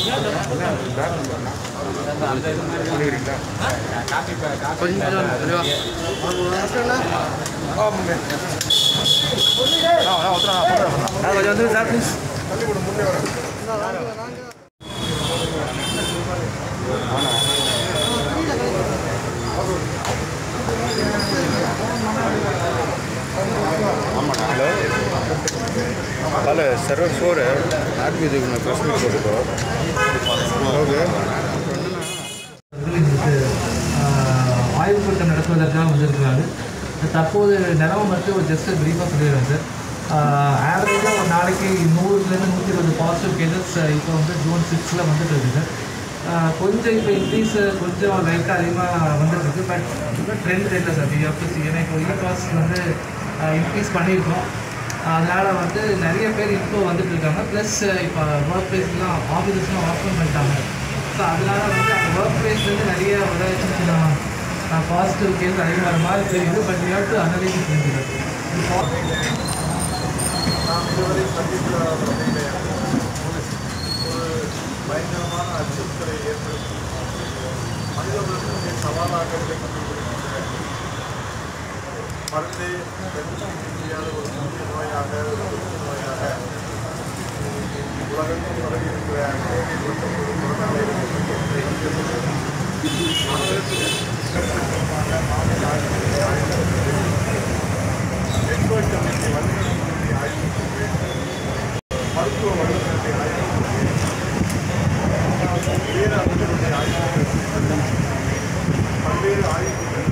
கொஞ்சம் வந்து sir please hello ಅಲ್ಲ ಸರ್ವರ್ ಫೋರ್ ಆರ್ ಬಿ ಇದಕ್ಕೆ ಪ್ರಶ್ನೆ ಕೊಟ್ಟು ஓகே வந்து ஆய்வு கூட்டம் நடத்துவதற்காக வந்திருக்கிறாரு தற்போது நிலவை மட்டும் ஒரு ஜஸ்ட் ப்ரீஃபாக சொல்லிடுறேன் சார் ஆவரேஜாக ஒரு நாளைக்கு நூறுலேருந்து நூற்றி இருபது பாசிட்டிவ் கேசஸ் இப்போ வந்து ஜூன் சிக்ஸில் வந்துட்டு இருக்கு சார் ஆஹ் கொஞ்சம் இப்போ இன்க்ரீஸ் கொஞ்சம் லைட்டாக அதிகமாக வந்துட்டு இருக்கு பட் இன்னும் ட்ரெண்ட் தெரியல சார் வி ஆஃப் ஏன்னா இப்போ இ காஸ்ட் வந்து இன்க்ரீஸ் பண்ணியிருக்கோம் அதனால் வந்து நிறைய பேர் இப்போ வந்துட்டு இருக்காங்க ப்ளஸ் இப்போ ஒர்க் பிளேஸ்லாம் ஆஃபீஸஸ்லாம் ஓப்பன் பண்ணிட்டாங்க ஸோ அதனால வந்து அந்த ஒர்க் பிளேஸ்லேருந்து நிறைய ஒரு சின்ன சின்ன பாசிட்டிவ் கேஸ் அதிகமாக வர மாதிரி தெரியுது but you have to analyse பண்ணிட்டு நாம் இதுவரை சந்தித்த வகையிலே ஒரு பயங்கரமான அச்சுறுத்தலை ஏற்படுத்தி மனித குலத்திற்கு சவாலாக விளக்கப்படுகின்ற மருந்தே கண்டுபிடிக்க முடியாத ஒரு புதிய நோயாக ஒரு தொற்று நோயாக உலகத்தில் பரவி இருக்கிற கோவிட் பத்தொன்பது கொரோனா வைரஸ் நெட்வொர்க் கமிட்டி வல்லுநர்களுடைய ஆய்வுக்கு மருத்துவ வல்லுநர்களுடைய ஆய்வுக்கு வேறு அறிஞர்களுடைய ஆய்வுக்கு பல்வேறு ஆய்வுகள்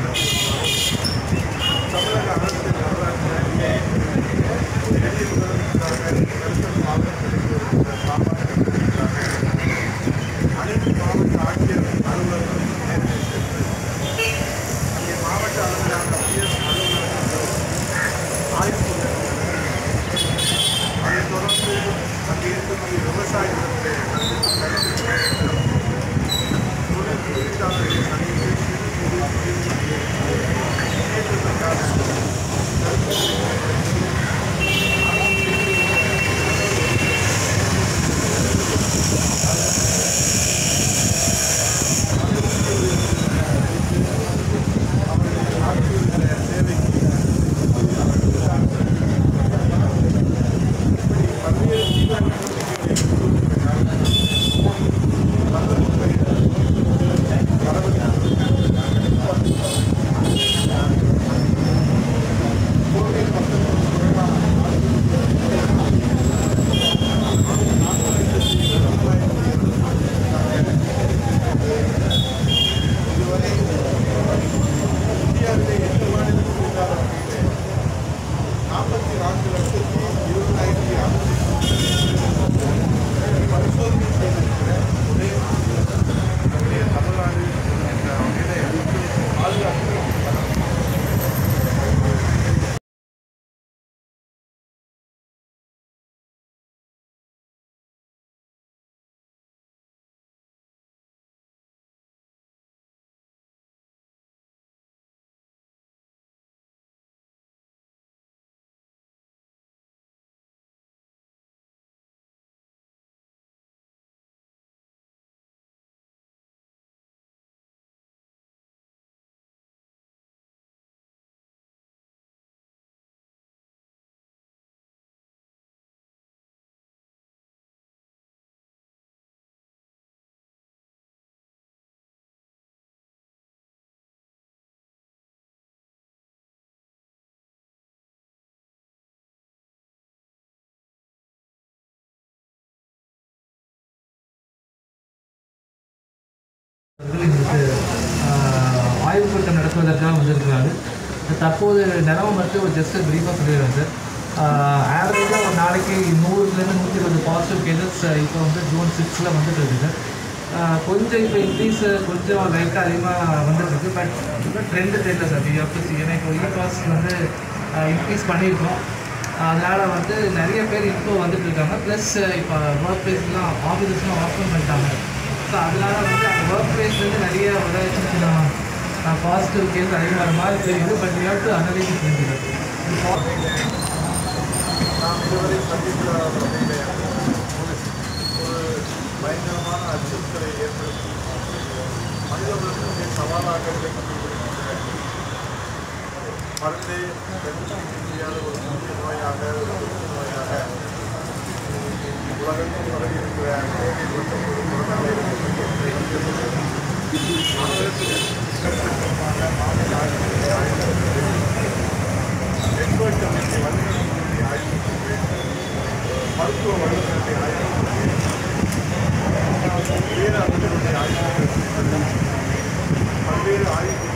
தமிழக அரசின் வரலாற்றில் எளிய முதலமைச்சராக நெல்சன் மாவட்டத்தில் இருந்த சாமானியர் இருக்கிறார்கள். அனைத்து மாவட்ட ஆட்சியர் அலுவலர்களும் நேரில் சென்று அங்கே மாவட்ட அளவிலான பிஎஸ் அலுவலர்கள் ஆய்வு செய்திருக்கிறார்கள். அதைத் தொடர்ந்து அங்கே இருக்கக்கூடிய விவசாயிகளுடைய தொழில் தொழிற்சாலைகளை சந்தித்து சிறு குறு தொழில்களுடைய முன்னேற்றத்திற்கான இந்தியாவிலே எந்த மாநிலத்திலும் இல்லாத வகையில் நாற்பத்தி நான்கு லட்சத்தி இருபதாயிரத்தி அறுநூத்தி பரிசோதனை செய்திருக்கிற ஒரே மாநிலம் நம்முடைய தமிழ்நாடு என்ற வகையிலே பாதுகாப்பு ஆய்வு கூட்டம் நடத்துவதற்காக வந்திருக்கிறாரு தற்போது நிலவை மட்டும் ஒரு ஜஸ்ட் ப்ரீஃபாக சொல்லிடுறேன் சார் ஆவரேஜாக ஒரு நாளைக்கு நூறுலேருந்து நூற்றி இருபது பாசிட்டிவ் கேசஸ் இப்போ வந்து ஜூன் சிக்ஸில் வந்துட்டு இருக்கு சார் ஆஹ் கொஞ்சம் இப்போ இன்க்ரீஸ் கொஞ்சம் லைட்டாக அதிகமாக வந்துட்டு இருக்கு பட் இன்னும் ட்ரெண்டு தெரியல சார் வி ஆஃப் ஏன்னா இப்போ இ காஸ்ட் வந்து இன்க்ரீஸ் பண்ணியிருக்கோம் அதனால் வந்து நிறைய பேர் இப்போ வந்துட்டு இருக்காங்க ப்ளஸ் இப்போ ஒர்க் பிளேஸ்லாம் ஆஃபீஸஸ்லாம் ஓப்பன் பண்ணிட்டாங்க ஸோ அதனால வந்து அந்த ஒர்க் பிளேஸ்லேருந்து நிறைய ஒரு சின்ன சின்ன பாசிட்டிவ் கேஸ் அதிகமாக வர மாதிரி தெரியுது but you have to analyse பண்ணிட்டு நாம் இதுவரை சந்தித்த வகையிலே ஒரு பயங்கரமான அச்சுறுத்தலை ஏற்படுத்தி மனிதர்களுக்கு சவாலாக விளக்கப்படுகின்ற மருந்தே கண்டுபிடிக்க முடியாத ஒரு புதிய நோயாக ஒரு தொற்று நோயாக உலகத்தில் பரவி இருக்கிற கோவிட் பத்தொன்பது கொரோனா வைரஸ் நெட்வொர்க் கமிட்டி வல்லுநர்களுடைய ஆய்வு மருத்துவ வல்லுநர்களுடைய ஆய்வு வேறு அறிஞர்களுடைய ஆய்வு பல்வேறு ஆய்வு